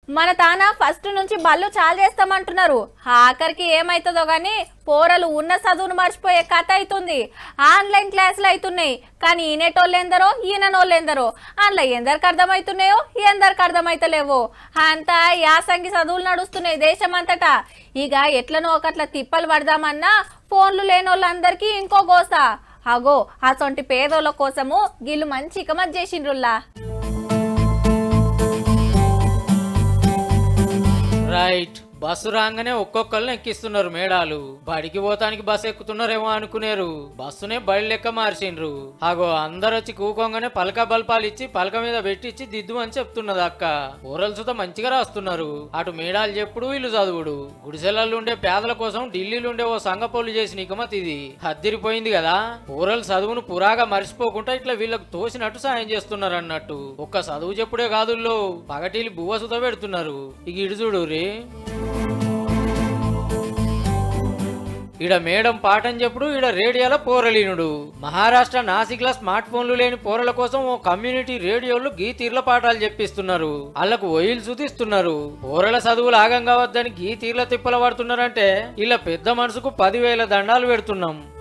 మన తాన ఫస్ట్ నుంచి బళ్ళు చాలు చేస్తామంటున్నారు ఆఖరికి ఏమైతుందో గాని పోరలు ఉన్న చదువును మర్చిపోయే కథ అవుతుంది ఆన్లైన్ క్లాసులు అవుతున్నాయి కానీ ఈనేటోళ్ళెందరో ఈయనోళ్ళెందరో అందులో ఎందరికి అర్థమవుతున్నాయో ఎందరికి అర్థమైతలేవో అంతా యాసంగి చదువులు నడుస్తున్నాయి దేశమంతటా ఇక ఎట్లనో ఒకట్ల తిప్పలు పడదామన్నా ఫోన్లు లేని వాళ్ళందరికీ ఇంకో గోస అగో అసొంటి పేదోళ్ళ కోసము గిల్లు మంచి ఇకమత్ చేసిండ్రుల్లా రైట్ బస్సు రాగానే ఒక్కొక్కరిని ఎక్కిస్తున్నారు మేడాలు బడికి పోతానికి బస్సు ఎక్కుతున్నారేమో అనుకునేరు బస్సునే బయలు లెక్క మార్చిండ్రు అగో అందరు వచ్చి కూకోగానే పలక బల్పాలు ఇచ్చి పలక మీద పెట్టించి దిద్దు అని చెప్తున్నది అక్క ఊరలు సుత మంచిగా రాస్తున్నారు అటు మేడాలు చెప్పుడు వీళ్ళు చదువుడు గుడిసెలలో ఉండే పేదల కోసం ఢిల్లీలో ఉండే ఓ సంగపోలు చేసిన ఇకమత్ ఇది హద్దిరిపోయింది కదా ఊరలు చదువును పురాగా మర్చిపోకుండా ఇట్లా వీళ్ళకు తోసినట్టు సాయం చేస్తున్నారు అన్నట్టు ఒక్క చదువు చెప్పుడే కాదుల్లో పగటీలు బువ్వ సుత పెడుతున్నారు ఇక ఇడు చూడు రే ఈడ మేడం పాఠం చెప్పుడు ఈడ రేడియోల పోరలీనుడు మహారాష్ట్ర నాసిక్ల స్మార్ట్ ఫోన్లు లేని పోరల కోసం ఓ కమ్యూనిటీ రేడియోలు గీ తీర్ల పాఠాలు చెప్పిస్తున్నారు వాళ్ళకు ఒయిల్ సుతిస్తున్నారు పోరల చదువులు ఆగం కావద్దని గీ తీర్ల తిప్పల పడుతున్నారంటే ఇలా పెద్ద మనసుకు పదివేల దండాలు పెడుతున్నాం